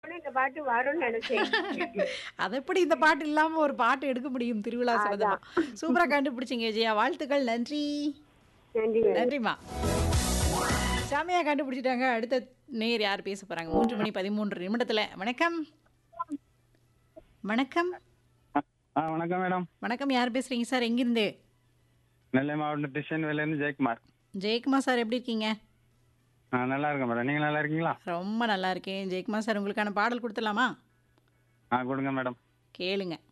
இந்த பாட்டு வரும்னு நினைச்சேன் அது எப்படி இந்த பாட்டு இல்லாம ஒரு பாட்டு எடுக்க முடியும் திருவிழா சபதமா சூப்பரா கண்டுபிடிச்சிங்க விஜயா வாழ்த்துக்கள் நன்றி நன்றி மேடம் நன்றிம்மா செமையா கண்டுபிடிச்சிட்டாங்க அடுத்த நேர் யார் பேச போறாங்க மூன்று மணி பதிமூன்று நிமிடத்துல வணக்கம் வணக்கம் ஆ வணக்கம் மேடம் வணக்கம் யார் பேசுறீங்க சார் எங்கிருந்து நெல்லை மாவட்டம் டிஷன்வேலேருந்து ஜெயக்குமார் ஜெயக்குமார் சார் எப்படி இருக்கீங்க ஆ நல்லா இருக்கேன் மேடம் நீங்கள் நல்லா இருக்கீங்களா ரொம்ப நல்லா இருக்கேன் ஜெயக்குமார் சார் உங்களுக்கான பாடல் கொடுத்துடலாமா ஆ கொடுங்க மேடம் கேளுங்க